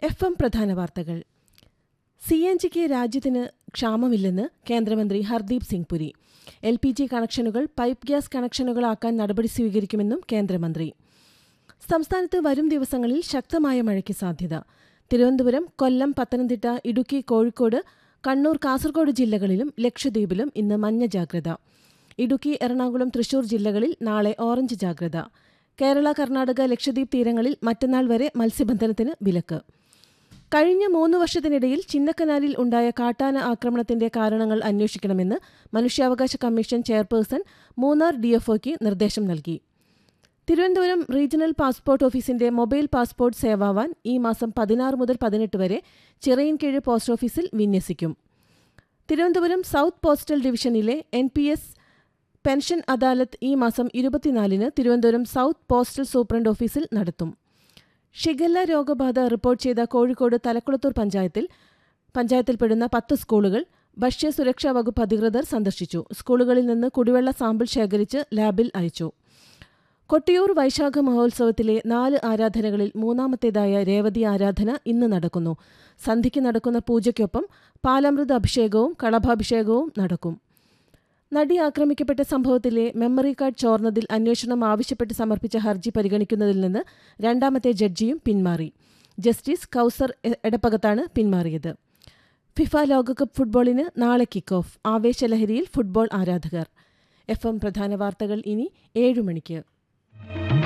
F M പ്രധാന വാർത്തകൾ C N ജിക്ക് രാജ്യത്തിന് ക്ഷാമമില്ലെന്ന് കേന്ദ്രമന്ത്രി Hardeep Singh Puri L P G കണക്ഷനുകൾ പൈപ്പ് ഗ്യാസ് കണക്ഷനുകളാക്കാൻ നടപടി സ്വീകരിക്കുമെന്നും കേന്ദ്രമന്ത്രി സംസ്ഥാനത്ത് വരും ദിവസങ്ങളിൽ ശക്തമായ മഴയ്ക്ക് സാധ്യത തിരുവനന്തപുരം കൊല്ലം പത്തനംതിട്ട ഇടുക്കി കോഴിക്കോട് കണ്ണൂർ കാസർഗോഡ് ജില്ലകളിലും ലക്ഷദ്വീപിലും ഇന്ന് മഞ്ഞ ജാഗ്രത ഇടുക്കി എറണാകുളം തൃശൂർ ജില്ലകളിൽ നാളെ ഓറഞ്ച് ജാഗ്രത കേരള കർണാടക ലക്ഷദ്വീപ് തീരങ്ങളിൽ മറ്റന്നാൾ വരെ മത്സ്യബന്ധനത്തിന് വിലക്ക് കഴിഞ്ഞ മൂന്ന് വർഷത്തിനിടയിൽ ചിന്നക്കനാലിൽ ഉണ്ടായ കാട്ടാന ആക്രമണത്തിന്റെ കാരണങ്ങൾ അന്വേഷിക്കണമെന്ന് മനുഷ്യാവകാശ കമ്മീഷൻ ചെയർപേഴ്സൺ മൂന്നാർ ഡിഎഫ്ഒയ്ക്ക് നിർദ്ദേശം നൽകി തിരുവനന്തപുരം റീജിയണൽ പാസ്പോർട്ട് ഓഫീസിന്റെ മൊബൈൽ പാസ്പോർട്ട് സേവാവാൻ ഈ മാസം പതിനാറ് മുതൽ പതിനെട്ട് വരെ ചിറയിൻകീഴ് പോസ്റ്റ് ഓഫീസിൽ വിന്യസിക്കും തിരുവനന്തപുരം സൗത്ത് പോസ്റ്റൽ ഡിവിഷനിലെ N P S pension adalat ഈ മാസം ഇരുപത്തിനാലിന് തിരുവനന്തപുരം സൗത്ത് പോസ്റ്റൽ സൂപ്രണ്ട് ഓഫീസിൽ നടത്തും ഷിഗല്ല രോഗബാധ റിപ്പോർട്ട് ചെയ്ത കോഴിക്കോട് തലക്കുളത്തൂർ പഞ്ചായത്തിൽ പഞ്ചായത്തിൽപ്പെടുന്ന പത്ത് സ്കൂളുകൾ ഭക്ഷ്യസുരക്ഷാ വകുപ്പ് അധികൃതർ സന്ദർശിച്ചു സ്കൂളുകളിൽ നിന്ന് കുടിവെള്ള സാമ്പിൾ ശേഖരിച്ച് ലാബിൽ അയച്ചു കൊട്ടിയൂർ വൈശാഖ മഹോത്സവത്തിലെ നാല് ആരാധനകളിൽ മൂന്നാമത്തേതായ രേവതി ആരാധന ഇന്ന് നടക്കുന്നു സന്ധ്യയ്ക്ക് നടക്കുന്ന പൂജയ്ക്കൊപ്പം പാലാമൃത അഭിഷേകവും കളഭാഭിഷേകവും നടക്കും നടി ആക്രമിക്കപ്പെട്ട സംഭവത്തിലെ മെമ്മറി കാർഡ് ചോർന്നതിൽ അന്വേഷണം ആവശ്യപ്പെട്ട് സമർപ്പിച്ച ഹർജി പരിഗണിക്കുന്നതിൽ നിന്ന് രണ്ടാമത്തെ ജഡ്ജിയും പിന്മാറി ജസ്റ്റിസ് കൌസർ എ- എടപ്പകത്താണ് പിന്മാറിയത് ഫിഫ ലോകകപ്പ് ഫുട്ബോളിന് നാളെ കിക്ക് ഓഫ് ആവേശലഹരിയിൽ ഫുട്ബോൾ ആരാധകർ എഫ് എം പ്രധാന വാർത്തകൾ ഇനി ഏഴു മണിക്ക്